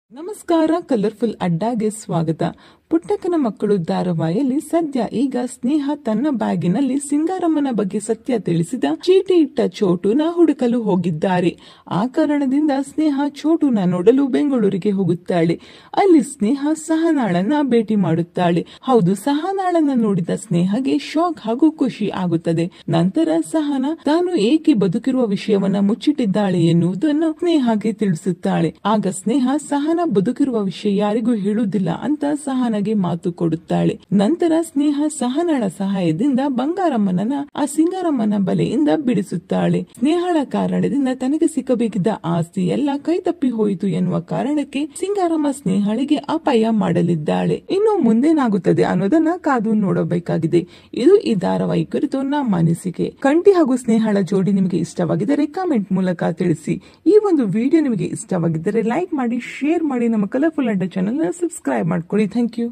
ನಮಸ್ಕಾರ ಕಲರ್ಫುಲ್ ಅಡ್ಡಾಗೆ ಸ್ವಾಗತ ಪುಟ್ಟಕ್ಕನ ಮಕ್ಕಳು ಧಾರಾವಾಹಿಯಲ್ಲಿ ಸದ್ಯ ಈಗ ಸ್ನೇಹ ತನ್ನ ಬ್ಯಾಗಿನಲ್ಲಿ ಸಿಂಗಾರಮ್ಮನ ಬಗ್ಗೆ ಸತ್ಯ ತಿಳಿಸಿದ ಚೀಟಿ ಇಟ್ಟ ಚೋಟುನ ಹುಡುಕಲು ಹೋಗಿದ್ದಾರೆ ಆ ಕಾರಣದಿಂದ ಸ್ನೇಹ ಚೋಟುನ ನೋಡಲು ಬೆಂಗಳೂರಿಗೆ ಹೋಗುತ್ತಾಳೆ ಅಲ್ಲಿ ಸ್ನೇಹ ಸಹನಾಳನ್ನ ಭೇಟಿ ಮಾಡುತ್ತಾಳೆ ಹೌದು ಸಹನಾಳನ್ನ ನೋಡಿದ ಸ್ನೇಹಗೆ ಶಾಕ್ ಹಾಗೂ ಖುಷಿ ಆಗುತ್ತದೆ ನಂತರ ಸಹನ ತಾನು ಏಕೆ ಬದುಕಿರುವ ವಿಷಯವನ್ನ ಮುಚ್ಚಿಟ್ಟಿದ್ದಾಳೆ ಎನ್ನುವುದನ್ನು ಸ್ನೇಹಗೆ ತಿಳಿಸುತ್ತಾಳೆ ಆಗ ಸ್ನೇಹ ಸಹನ ಬದುಕಿರುವ ವಿಷಯ ಯಾರಿಗೂ ಹೇಳುವುದಿಲ್ಲ ಅಂತ ಸಹನಗೆ ಮಾತು ಕೊಡುತ್ತಾಳೆ ನಂತರ ಸ್ನೇಹ ಸಹನಳ ಸಹಾಯದಿಂದ ಬಂಗಾರಮ್ಮನನ್ನ ಆ ಸಿಂಗಾರಮ್ಮನ ಬಲೆಯಿಂದ ಬಿಡಿಸುತ್ತಾಳೆ ಸ್ನೇಹಳ ಕಾರಣದಿಂದ ತನಗೆ ಸಿಕ್ಕಬೇಕಿದ್ದ ಆಸ್ತಿ ಎಲ್ಲ ಕೈತಪ್ಪಿ ಹೋಯಿತು ಎನ್ನುವ ಕಾರಣಕ್ಕೆ ಸಿಂಗಾರಮ್ಮ ಸ್ನೇಹಳಿಗೆ ಅಪಾಯ ಮಾಡಲಿದ್ದಾಳೆ ಇನ್ನು ಮುಂದೇನಾಗುತ್ತದೆ ಅನ್ನೋದನ್ನ ಕಾದು ನೋಡಬೇಕಾಗಿದೆ ಇದು ಈ ಧಾರಾವಾಹಿ ಕುರಿತು ನಮ್ಮ ಅನಿಸಿಕೆ ಕಂಟಿ ಹಾಗೂ ಸ್ನೇಹಳ ಜೋಡಿ ನಿಮಗೆ ಇಷ್ಟವಾಗಿದ್ದರೆ ಕಾಮೆಂಟ್ ಮೂಲಕ ತಿಳಿಸಿ ಈ ಒಂದು ವಿಡಿಯೋ ನಿಮಗೆ ಇಷ್ಟವಾಗಿದ್ದರೆ ಲೈಕ್ ಮಾಡಿ ಶೇರ್ ಮಾಡಿ ನಮ್ಮ ಕಲರ್ಫುಲ್ ಅಡ್ಡ ಚಾನಲ್ ಸಬ್ಸ್ಕ್ರೈಬ್ ಮಾಡ್ಕೊಳ್ಳಿ ಥ್ಯಾಂಕ್ ಯು